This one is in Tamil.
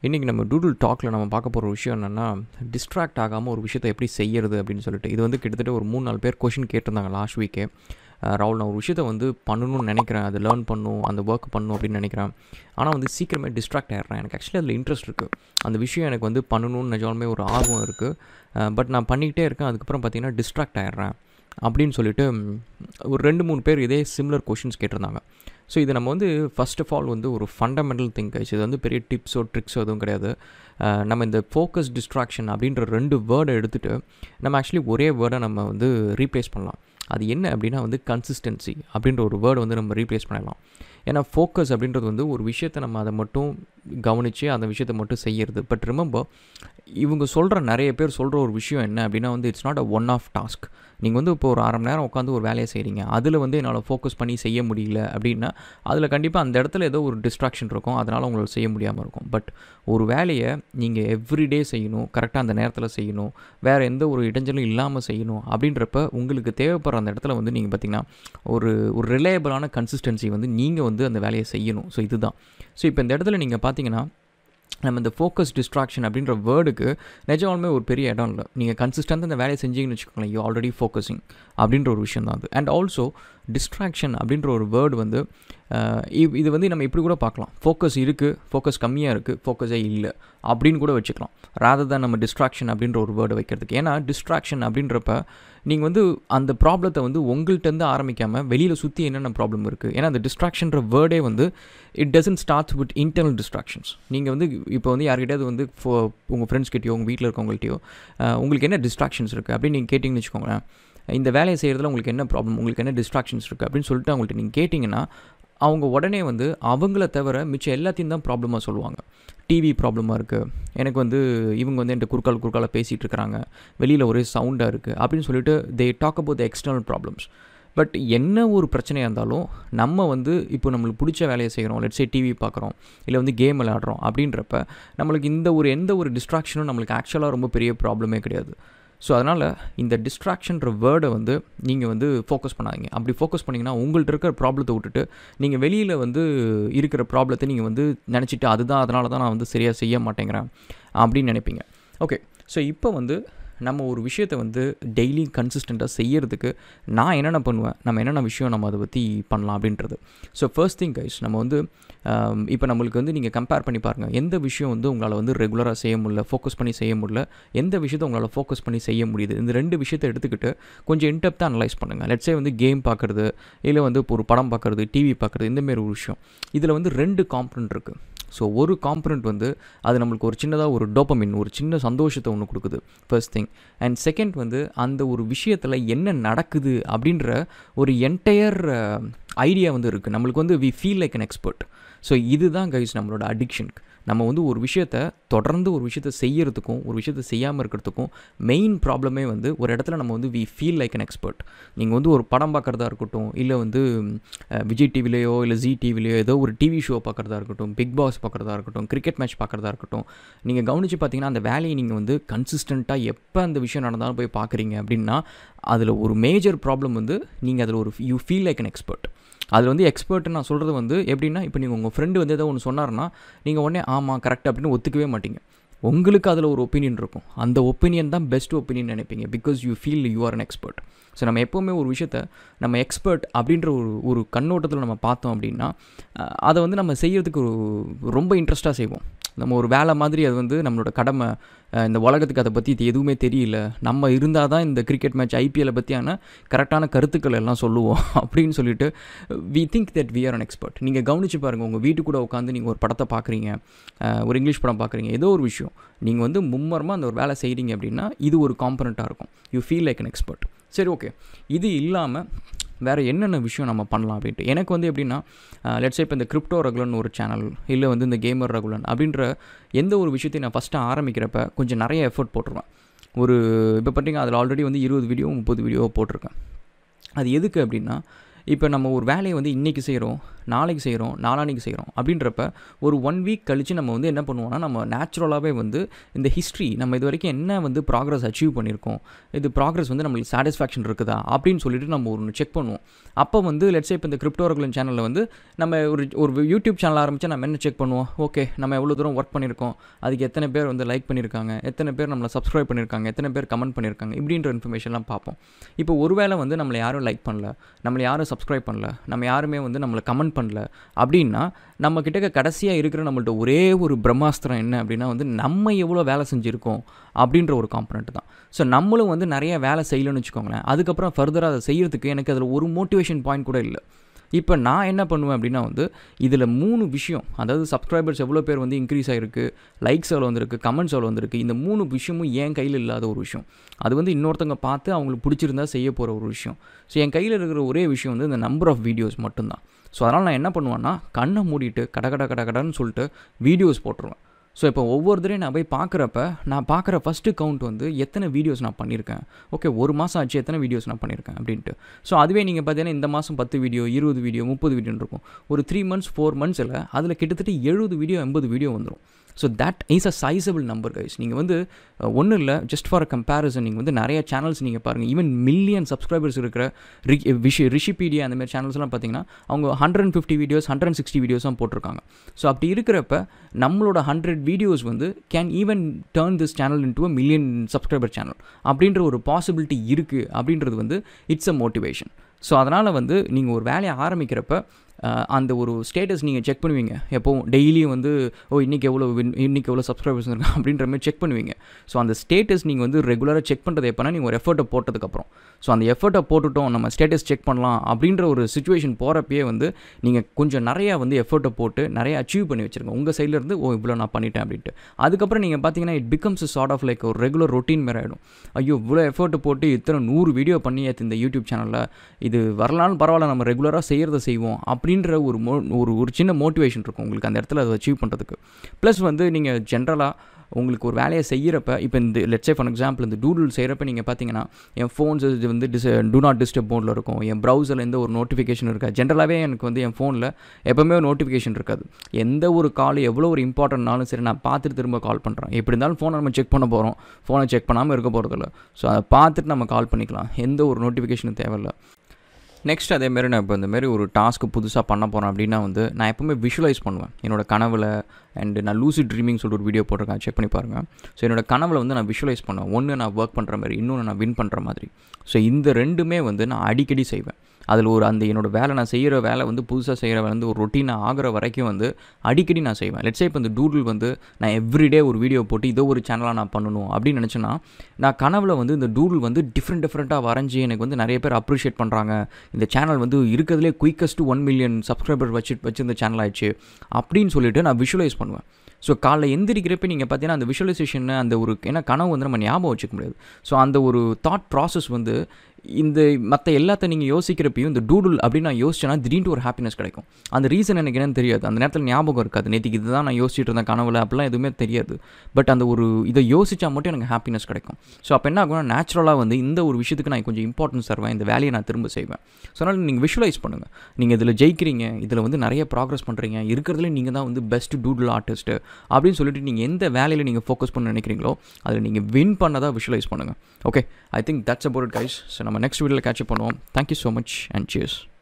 இன்றைக்கி நம்ம டூடுல் டாக்கில் நம்ம பார்க்க போகிற விஷயம் என்னென்னா டிஸ்ட்ராக்ட் ஆகாமல் ஒரு விஷயத்தை எப்படி செய்யறது அப்படின்னு சொல்லிட்டு இது வந்து கிட்டத்தட்ட ஒரு மூணு நாலு பேர் கொஷின் கேட்டிருந்தாங்க லாஸ்ட் வீக்கே ராகுல் நான் ஒரு விஷயத்தை வந்து பண்ணணும்னு நினைக்கிறேன் அது லேர்ன் பண்ணும் அந்த ஒர்க் பண்ணணும் அப்படின்னு நினைக்கிறேன் ஆனால் வந்து சீக்கிரமே டிஸ்ட்ராக்ட் ஆகிடுறேன் எனக்கு ஆக்சுவலி அதில் இன்ட்ரெஸ்ட் இருக்குது அந்த விஷயம் எனக்கு வந்து பண்ணணும்னு நிஜமாலுமே ஒரு ஆர்வம் இருக்குது பட் நான் பண்ணிக்கிட்டே இருக்கேன் அதுக்கப்புறம் பார்த்தீங்கன்னா டிஸ்ட்ராக்ட் ஆகிடுறேன் அப்படின்னு சொல்லிட்டு ஒரு ரெண்டு மூணு பேர் இதே சிமிலர் கொஷின்ஸ் கேட்டிருந்தாங்க ஸோ இது நம்ம வந்து ஃபஸ்ட் ஆஃப் ஆல் வந்து ஒரு ஃபண்டமெண்டல் திங்க் இது வந்து பெரிய டிப்ஸோ ட்ரிக்ஸோ எதுவும் கிடையாது நம்ம இந்த ஃபோக்கஸ் டிஸ்ட்ராக்ஷன் அப்படின்ற ரெண்டு வேர்டை எடுத்துகிட்டு நம்ம ஆக்சுவலி ஒரே வேர்டை நம்ம வந்து ரீப்ளேஸ் பண்ணலாம் அது என்ன அப்படின்னா வந்து கன்சிஸ்டன்சி அப்படின்ற ஒரு வேர்டை வந்து நம்ம ரீப்ளேஸ் பண்ணிடலாம் ஏன்னா ஃபோக்கஸ் அப்படின்றது வந்து ஒரு விஷயத்தை நம்ம அதை மட்டும் கவனித்து அந்த விஷயத்தை மட்டும் செய்கிறது பட் ரிமெம்பர் இவங்க சொல்கிற நிறைய பேர் சொல்கிற ஒரு விஷயம் என்ன அப்படின்னா வந்து it's not a one off task நீங்கள் வந்து இப்போ ஒரு அரை மணி நேரம் உட்காந்து ஒரு வேலையை செய்கிறீங்க அதில் வந்து என்னால் ஃபோக்கஸ் பண்ணி செய்ய முடியல அப்படின்னா அதில் கண்டிப்பாக அந்த இடத்துல ஏதோ ஒரு டிஸ்ட்ராக்ஷன் இருக்கும் அதனால் உங்களுக்கு செய்ய முடியாமல் இருக்கும் பட் ஒரு வேலையை நீங்கள் எவ்ரிடே செய்யணும் கரெக்டாக அந்த நேரத்தில் செய்யணும் வேறு எந்த ஒரு இடைஞ்சலும் இல்லாமல் செய்யணும் அப்படின்றப்ப உங்களுக்கு தேவைப்படுற அந்த இடத்துல வந்து நீங்கள் பார்த்திங்கன்னா ஒரு ஒரு ரிலையபிளான கன்சிஸ்டன்சி வந்து நீங்கள் வந்து அந்த வேலையை செய்யணும் ஸோ இதுதான் ஸோ இப்போ இந்த இடத்துல நீங்கள் பார்த்தீங்கன்னா நம்ம இந்த ஃபோக்கஸ் டிஸ்ட்ராக்ஷன் அப்படின்ற வேர்டுக்கு நிஜமாலுமே ஒரு பெரிய இடம் இல்லை நீங்கள் கன்சிஸ்டன்ட் அந்த வேலையை செஞ்சீங்கன்னு வச்சுக்கோங்களேன் யூ ஆல்ரெடி ஃபோக்கஸிங் அப்படின்ற ஒரு விஷயம் தான் அது அண்ட் ஆல்சோ டிஸ்ட்ராக்ஷன் அப்படின்ற ஒரு வேர்டு வந்து இது வந்து நம்ம இப்படி கூட பார்க்கலாம் ஃபோக்கஸ் இருக்குது ஃபோக்கஸ் கம்மியாக இருக்குது ஃபோக்கஸே இல்லை அப்படின்னு கூட வச்சுக்கலாம் ராதர் தான் நம்ம டிஸ்ட்ராக்ஷன் அப்படின்ற ஒரு வேர்டை வைக்கிறதுக்கு ஏன்னா டிஸ்ட்ராக்ஷன் அப்படின்றப்ப நீங்கள் வந்து அந்த ப்ராப்ளத்தை வந்து உங்கள்கிட்டருந்து ஆரம்பிக்காமல் வெளியில் சுற்றி என்னென்ன ப்ராப்ளம் இருக்குது ஏன்னா அந்த டிஸ்ட்ராக்ஷன்ற வேர்டே வந்து it doesn't start with internal distractions நீங்கள் வந்து இப்போ வந்து யார்கிட்டயாவது வந்து ஃபோ உங்கள் ஃப்ரெண்ட்ஸ் கிட்டயோ உங்கள் வீட்டில் இருக்கவங்கள்ட்டையோ உங்களுக்கு என்ன டிஸ்ட்ராக்ஷன்ஸ் இருக்குது அப்படின்னு நீங்கள் கேட்டிங்கன்னு வச்சுக்கோங்களேன் இந்த வேலையை செய்கிறதுல உங்களுக்கு என்ன ப்ராப்ளம் உங்களுக்கு என்ன டிஸ்ட்ராக்ஷன்ஸ் இருக்குது அப்படின்னு சொல்லிட்டு அவங்கள்ட்ட நீங்கள் கேட்டிங்கன்னா அவங்க உடனே வந்து அவங்கள தவிர மிச்சம் எல்லாத்தையும் தான் ப்ராப்ளமாக சொல்லுவாங்க டிவி ப்ராப்ளமாக இருக்குது எனக்கு வந்து இவங்க வந்து என்கிட்ட குறுக்கால் குறுக்கால பேசிகிட்டு இருக்கிறாங்க வெளியில் ஒரே சவுண்டாக இருக்குது அப்படின்னு சொல்லிட்டு they talk about the external problems but என்ன ஒரு பிரச்சனையாக இருந்தாலும் நம்ம வந்து இப்போ நம்மளுக்கு பிடிச்ச வேலையை செய்கிறோம் லெட்ஸே டிவி பார்க்குறோம் இல்லை வந்து கேம் விளையாடுறோம் அப்படின்றப்ப நம்மளுக்கு இந்த ஒரு எந்த ஒரு டிஸ்ட்ராக்ஷனும் நம்மளுக்கு ஆக்சுவலாக ரொம்ப பெரிய ப்ராப்ளமே கிடையாது ஸோ அதனால் இந்த டிஸ்ட்ராக்ஷன்ற வேர்டை வந்து நீங்கள் வந்து ஃபோக்கஸ் பண்ணாதீங்க அப்படி ஃபோக்கஸ் பண்ணிங்கன்னா உங்கள்கிட்ட இருக்கிற ப்ராப்ளத்தை விட்டுட்டு நீங்கள் வெளியில் வந்து இருக்கிற ப்ராப்ளத்தை நீங்கள் வந்து நினச்சிட்டு அதுதான் அதனால தான் நான் வந்து சரியாக செய்ய மாட்டேங்கிறேன் அப்படின்னு நினைப்பீங்க ஓகே ஸோ இப்போ வந்து நம்ம ஒரு விஷயத்தை வந்து டெய்லி கன்சிஸ்டண்ட்டாக செய்யறதுக்கு நான் என்னென்ன பண்ணுவேன் நம்ம என்னென்ன விஷயம் நம்ம அதை பற்றி பண்ணலாம் அப்படின்றது ஸோ ஃபர்ஸ்ட் திங் கைஸ் நம்ம வந்து இப்போ நம்மளுக்கு வந்து நீங்கள் கம்பேர் பண்ணி பாருங்கள் எந்த விஷயம் வந்து உங்களால் வந்து ரெகுலராக செய்ய முடியல ஃபோக்கஸ் பண்ணி செய்ய முடியல எந்த விஷயத்தை உங்களால் ஃபோக்கஸ் பண்ணி செய்ய முடியுது இந்த ரெண்டு விஷயத்தை எடுத்துக்கிட்டு கொஞ்சம் இன்டெப்த்தாக அனலைஸ் பண்ணுங்கள் லெட்ஸே வந்து கேம் பார்க்குறது இல்லை வந்து இப்போ ஒரு படம் பார்க்குறது டிவி பார்க்குறது இந்தமாரி ஒரு விஷயம் இதில் வந்து ரெண்டு காம்பனண்ட் இருக்குது ஸோ ஒரு காம்பனண்ட் வந்து அது நம்மளுக்கு ஒரு சின்னதாக ஒரு டோப்பமின் ஒரு சின்ன சந்தோஷத்தை ஒன்று கொடுக்குது ஃபர்ஸ்ட் திங் அண்ட் செகண்ட் வந்து அந்த ஒரு விஷயத்தில் என்ன நடக்குது அப்படின்ற ஒரு என்டையர் ஐடியா வந்து இருக்குது நம்மளுக்கு வந்து we feel like an expert so இதுதான் கைஸ் நம்மளோட அடிக்ஷனுக்கு நம்ம வந்து ஒரு விஷயத்த தொடர்ந்து ஒரு விஷயத்த செய்யறதுக்கும் ஒரு விஷயத்த செய்யாமல் இருக்கிறதுக்கும் மெயின் ப்ராப்ளமே வந்து ஒரு இடத்துல நம்ம வந்து we feel like an expert நீங்கள் வந்து ஒரு படம் பார்க்குறதா இருக்கட்டும் இல்லை வந்து விஜய் டிவிலேயோ இல்லை ஜி டிவிலையோ ஏதோ ஒரு டிவி ஷோ பார்க்குறதா இருக்கட்டும் பிக் பாஸ் பார்க்குறதா இருக்கட்டும் கிரிக்கெட் மேட்ச் பார்க்குறதா இருக்கட்டும் நீங்கள் கவனித்து பார்த்தீங்கன்னா அந்த வேலையை நீங்கள் வந்து கன்சிஸ்டண்ட்டாக எப்போ அந்த விஷயம் நடந்தாலும் போய் பார்க்குறீங்க அப்படின்னா அதில் ஒரு மேஜர் ப்ராப்ளம் வந்து நீங்கள் அதில் ஒரு you feel like an expert அதில் வந்து எக்ஸ்பர்ட் நான் சொல்கிறது வந்து எப்படின்னா இப்போ நீங்கள் உங்கள் ஃப்ரெண்டு வந்து ஏதோ ஒன்று சொன்னார்னா நீங்கள் உடனே ஆமாம் கரெக்ட் அப்படின்னு ஒத்துக்கவே மாட்டீங்க உங்களுக்கு அதில் ஒரு ஒப்பீனியன் இருக்கும் அந்த ஒப்பீனியன் தான் பெஸ்ட் ஒப்பீனியன் நினைப்பீங்க because you feel you are an expert so நம்ம எப்போவுமே ஒரு விஷயத்த நம்ம எக்ஸ்பர்ட் அப்படின்ற ஒரு ஒரு கண்ணோட்டத்தில் நம்ம பார்த்தோம் அப்படின்னா அதை வந்து நம்ம செய்கிறதுக்கு ஒரு ரொம்ப இன்ட்ரெஸ்ட்டாக செய்வோம் நம்ம ஒரு வேலை மாதிரி அது வந்து நம்மளோட கடமை இந்த உலகத்துக்கு அதை பற்றி இது எதுவுமே தெரியல நம்ம இருந்தால் தான் இந்த கிரிக்கெட் மேட்ச் ஐபிஎல்லை பற்றியான கரெக்டான கருத்துக்கள் எல்லாம் சொல்லுவோம் அப்படின்னு சொல்லிட்டு we think that we are an expert நீங்கள் கவனித்து பாருங்கள் உங்கள் வீட்டு கூட உட்காந்து நீங்கள் ஒரு படத்தை பார்க்குறீங்க ஒரு இங்கிலீஷ் படம் பார்க்குறீங்க ஏதோ ஒரு விஷயம் நீங்கள் வந்து மும்மரமாக அந்த ஒரு வேலை செய்கிறீங்க அப்படின்னா இது ஒரு காம்பனண்ட்டாக இருக்கும் you feel like an expert சரி ஓகே இது இல்லாமல் வேறு என்னென்ன விஷயம் நம்ம பண்ணலாம் அப்படின்ட்டு எனக்கு வந்து எப்படின்னா லெட்ஸே இப்போ இந்த கிரிப்டோ ரெகுலர்னு ஒரு சேனல் இல்லை வந்து இந்த கேமர் ரெகுலன் அப்படின்ற எந்த ஒரு விஷயத்தையும் நான் ஃபஸ்ட்டு ஆரம்பிக்கிறப்ப கொஞ்சம் நிறைய எஃபர்ட் போட்டுருவேன் ஒரு இப்போ பார்த்தீங்கன்னா அதில் ஆல்ரெடி வந்து இருபது வீடியோ முப்பது வீடியோ போட்டிருக்கேன் அது எதுக்கு அப்படின்னா இப்போ நம்ம ஒரு வேலையை வந்து இன்றைக்கி செய்கிறோம் நாளைக்கு செய்கிறோம் நாளானிக்கு செய்கிறோம் அப்படின்றப்ப ஒரு ஒன் வீக் கழித்து நம்ம வந்து என்ன பண்ணுவோம்னா நம்ம நேச்சுரலாகவே வந்து இந்த ஹிஸ்ட்ரி நம்ம இது வரைக்கும் என்ன வந்து ப்ராக்ரஸ் அச்சீவ் பண்ணியிருக்கோம் இது ப்ராக்ரஸ் வந்து நம்மளுக்கு சாட்டிஸ்ஃபேக்ஷன் இருக்குதா அப்படின்னு சொல்லிட்டு நம்ம ஒரு செக் பண்ணுவோம் அப்போ வந்து லெட்ஸே இப்போ இந்த கிரிப்டோரகுலன் சேனலில் வந்து நம்ம ஒரு ஒரு யூடியூப் சேனல் ஆரம்பித்தா நம்ம என்ன செக் பண்ணுவோம் ஓகே நம்ம எவ்வளோ தூரம் ஒர்க் பண்ணியிருக்கோம் அதுக்கு எத்தனை பேர் வந்து லைக் பண்ணியிருக்காங்க எத்தனை பேர் நம்மளை சப்ஸ்கிரைப் பண்ணியிருக்காங்க எத்தனை பேர் கமெண்ட் பண்ணியிருக்காங்க இப்படின்ற இன்ஃபர்மேஷன்லாம் பார்ப்போம் இப்போ ஒருவேளை வந்து நம்மளை யாரும் லைக் பண்ணல நம்மளை யாரும் சப்ஸ்கிரைப் பண்ணல நம்ம யாருமே வந்து நம்மளை கமெண்ட் பண்ணல அப்படின்னா நம்ம கிட்ட கடைசியாக இருக்கிற நம்மள்ட்ட ஒரே ஒரு பிரம்மாஸ்திரம் என்ன அப்படின்னா வந்து நம்ம எவ்வளோ வேலை செஞ்சுருக்கோம் அப்படின்ற ஒரு காம்பனண்ட் தான் ஸோ நம்மளும் வந்து நிறைய வேலை செய்யலன்னு வச்சுக்கோங்களேன் அதுக்கப்புறம் ஃபர்தராக அதை செய்கிறதுக்கு எனக்கு அதில் ஒரு மோட்டிவேஷன் பாயிண்ட் கூட இல்லை இப்போ நான் என்ன பண்ணுவேன் அப்படின்னா வந்து இதில் மூணு விஷயம் அதாவது சப்ஸ்கிரைபர்ஸ் எவ்வளோ பேர் வந்து இன்க்ரீஸ் ஆகிருக்கு லைக்ஸ் எவ்வளோ வந்திருக்கு கமெண்ட்ஸ் எவ்வளோ வந்திருக்கு இந்த மூணு விஷயமும் என் கையில் இல்லாத ஒரு விஷயம் அது வந்து இன்னொருத்தவங்க பார்த்து அவங்களுக்கு பிடிச்சிருந்தா செய்ய போகிற ஒரு விஷயம் ஸோ என் கையில் இருக்கிற ஒரே விஷயம் வந்து இந்த நம்பர் ஆஃப் வீடியோஸ் மட்டும்தான் ஸோ அதனால் நான் என்ன பண்ணுவேன்னா கண்ணை மூடிட்டு கட கட கட கடன்னு சொல்லிட்டு வீடியோஸ் போட்டுருவேன் ஸோ இப்போ ஒவ்வொருத்தரையும் நான் போய் பார்க்குறப்ப நான் பார்க்குற ஃபஸ்ட்டு கவுண்ட் வந்து எத்தனை வீடியோஸ் நான் பண்ணியிருக்கேன் ஓகே ஒரு மாதம் ஆச்சு எத்தனை வீடியோஸ் நான் பண்ணியிருக்கேன் அப்படின்ட்டு ஸோ அதுவே நீங்கள் பார்த்தீங்கன்னா இந்த மாதம் பத்து வீடியோ இருபது வீடியோ முப்பது வீடியோன்னு இருக்கும் ஒரு த்ரீ மந்த்ஸ் ஃபோர் மந்த்ஸில் அதில் கிட்டத்தட்ட எழுபது வீடியோ எண்பது வீடியோ வந்துடும் so that is a sizable number guys நீங்கள் வந்து ஒன்றும் இல்லை ஜஸ்ட் ஃபார் அ கம்பேரிசன் நீங்கள் வந்து நிறைய சேனல்ஸ் நீங்கள் பாருங்கள் ஈவன் மில்லியன் சப்ஸ்கிரைபர்ஸ் இருக்கிற ரி விஷி ரிஷிபீடியா அந்த மாதிரி சேனல்ஸ்லாம் பார்த்தீங்கன்னா அவங்க hundred and fifty videos hundred and sixty videos தான் போட்டிருக்காங்க ஸோ அப்படி இருக்கிறப்ப நம்மளோட ஹண்ட்ரட் வீடியோஸ் வந்து can even turn this channel into a million subscriber channel அப்படின்ற ஒரு பாசிபிலிட்டி இருக்குது அப்படின்றது வந்து இட்ஸ் அ மோட்டிவேஷன் ஸோ அதனால் வந்து நீங்கள் ஒரு வேலையை ஆரம்பிக்கிறப்ப அந்த ஒரு ஸ்டேட்டஸ் நீங்கள் செக் பண்ணுவீங்க எப்போவும் டெய்லியும் வந்து ஓ இன்றைக்கி எவ்வளோ வின் இன்றைக்கி எவ்வளோ சப்ஸ்கிரைபர்ஸ் இருக்கு அப்படின்ற மாதிரி செக் பண்ணுவீங்க ஸோ அந்த ஸ்டேட்டஸ் நீங்கள் வந்து ரெகுலராக செக் பண்ணுறது எப்போனா நீங்கள் ஒரு எஃபர்ட்டை போட்டதுக்கப்புறம் ஸோ அந்த எஃபர்ட்டை போட்டுட்டோம் நம்ம ஸ்டேட்டஸ் செக் பண்ணலாம் அப்படின்ற ஒரு சுச்சுவேஷன் போகிறப்பயே வந்து நீங்கள் கொஞ்சம் நிறையா வந்து எஃபர்ட்டை போட்டு நிறைய அச்சீவ் பண்ணி வச்சுருங்க உங்கள் சைட்லேருந்து ஓ இவ்வளோ நான் பண்ணிட்டேன் அப்படின்ட்டு அதுக்கப்புறம் நீங்கள் பார்த்தீங்கன்னா it becomes sort of like ஒரு ரெகுலர் ரொட்டீன் மாரி ஆகிடும் ஐயோ இவ்வளோ எஃபர்ட்டை போட்டு இத்தனை நூறு வீடியோ பண்ணி இந்த யூடியூப் சேனலில் இது வரலான்னு பரவாயில்ல நம்ம ரெகுலராக செய்கிறத செய்வோம் அப்படின்ற ஒரு மோ ஒரு ஒரு சின்ன மோட்டிவேஷன் இருக்கும் உங்களுக்கு அந்த இடத்துல அதை அச்சீவ் பண்ணுறதுக்கு ப்ளஸ் வந்து நீங்கள் ஜென்ரலாக உங்களுக்கு ஒரு வேலையை செய்கிறப்ப இப்போ இந்த லெட்ஸே ஃபார் எக்ஸாம்பிள் இந்த டூடுல் செய்கிறப்ப நீங்கள் பார்த்தீங்கன்னா என் ஃபோன்ஸ் இது வந்து டிஸ் டூ நாட் டிஸ்டர்ப் மோடில் இருக்கும் என் ப்ரௌசரில் எந்த ஒரு நோட்டிஃபிகேஷன் இருக்காது ஜென்ரலாகவே எனக்கு வந்து என் ஃபோனில் எப்போவுமே ஒரு நோட்டிஃபிகேஷன் இருக்காது எந்த ஒரு கால் எவ்வளோ ஒரு இம்பார்ட்டன்ட்னாலும் சரி நான் பார்த்துட்டு திரும்ப கால் பண்ணுறேன் எப்படி இருந்தாலும் ஃபோனை நம்ம செக் பண்ண போகிறோம் ஃபோனை செக் பண்ணாமல் இருக்க போகிறதில்ல ஸோ அதை பார்த்துட்டு நம்ம கால் பண்ணிக்கலாம் எந்த ஒரு நோட்டிஃபிகேஷனும் தேவையில்லை நெக்ஸ்ட் அதேமாரி நான் இப்போ இந்தமாரி ஒரு டாஸ்க்கு புதுசாக பண்ண போகிறேன் அப்படின்னா வந்து நான் எப்போவுமே விஷுவலைஸ் பண்ணுவேன் என்னோடய கனவில் அண்டு நான் லூசி ட்ரீமிங் சொல்லிட்டு ஒரு வீடியோ போட்டிருக்கேன் செக் பண்ணி பாருங்கள் ஸோ என்னோடய கனவில் வந்து நான் விஷுவலைஸ் பண்ணுவேன் ஒன்று நான் ஒர்க் பண்ணுற மாதிரி இன்னொன்று நான் வின் பண்ணுற மாதிரி ஸோ இந்த ரெண்டுமே வந்து நான் அடிக்கடி செய்வேன் அதில் ஒரு அந்த என்னோடய வேலை நான் செய்கிற வேலை வந்து புதுசாக செய்கிற வேலை வந்து ஒரு ரொட்டீனாக ஆகிற வரைக்கும் வந்து அடிக்கடி நான் செய்வேன் லெட்ஸே இப்போ இந்த டூடில் வந்து நான் எவ்ரிடே ஒரு வீடியோ போட்டு இதோ ஒரு சேனலாக நான் பண்ணணும் அப்படின்னு நினச்சேன்னா நான் கனவில் வந்து இந்த டூடில் வந்து டிஃப்ரெண்ட் டிஃப்ரெண்ட்டாக வரைஞ்சி எனக்கு வந்து நிறைய பேர் அப்ரிஷியேட் பண்ணுறாங்க இந்த சேனல் வந்து இருக்கிறதுலே குயிக்கஸ்ட் ஒன் மில்லியன் சப்ஸ்கிரைபர் வச்சு வச்சு இந்த சேனல் ஆயிடுச்சு அப்படின்னு சொல்லிட்டு நான் விஷுவலைஸ் பண்ணுவேன் ஸோ காலைல எந்திரிக்கிறப்ப நீங்கள் பார்த்தீங்கன்னா அந்த விஷுவலைசேஷன் அந்த ஒரு ஏன்னா கனவு வந்து நம்ம ஞாபகம் வச்சுக்க முடியாது ஸோ அந்த ஒரு தாட் ப்ராசஸ் வந்து இந்த மற்ற எல்லாத்த நீங்கள் யோசிக்கிறப்பையும் இந்த டூடுல் அப்படின்னு நான் யோசிச்சேன்னா திடீர்னு ஒரு ஹாப்பினஸ் கிடைக்கும் அந்த ரீசன் எனக்கு என்னன்னு தெரியாது அந்த நேரத்தில் ஞாபகம் இருக்காது நேற்றுக்கு இதுதான் நான் யோசிச்சுட்டு இருந்தேன் கனவுல அப்படிலாம் எதுவுமே தெரியாது பட் அந்த ஒரு இதை யோசிச்சா மட்டும் எனக்கு ஹாப்பினஸ் கிடைக்கும் ஸோ அப்போ என்ன ஆகும்னா நேச்சுரலாக வந்து இந்த ஒரு விஷயத்துக்கு நான் கொஞ்சம் இம்பார்ட்டன்ஸ் தருவேன் இந்த வேலையை நான் திரும்ப செய்வேன் ஸோ அதனால் நீங்கள் விஷுவலைஸ் பண்ணுங்கள் நீங்கள் இதில் ஜெயிக்கிறீங்க இதில் வந்து நிறைய ப்ராக்ரஸ் பண்ணுறீங்க இருக்கிறதுல நீங்கள் தான் வந்து பெஸ்ட் டூடுல் ஆர்டிஸ்ட்டு அப்படின்னு சொல்லிட்டு நீங்கள் எந்த வேலையில் நீங்கள் ஃபோக்கஸ் பண்ண நினைக்கிறீங்களோ அதில் நீங்கள் வின் பண்ணதாக விஷுவலைஸ் பண்ணுங்கள் okay I think that's about guys so நம்ம நெக்ஸ்ட் வீடியோவில் கேட்ச் பண்ணுவோம் thank you so much and cheers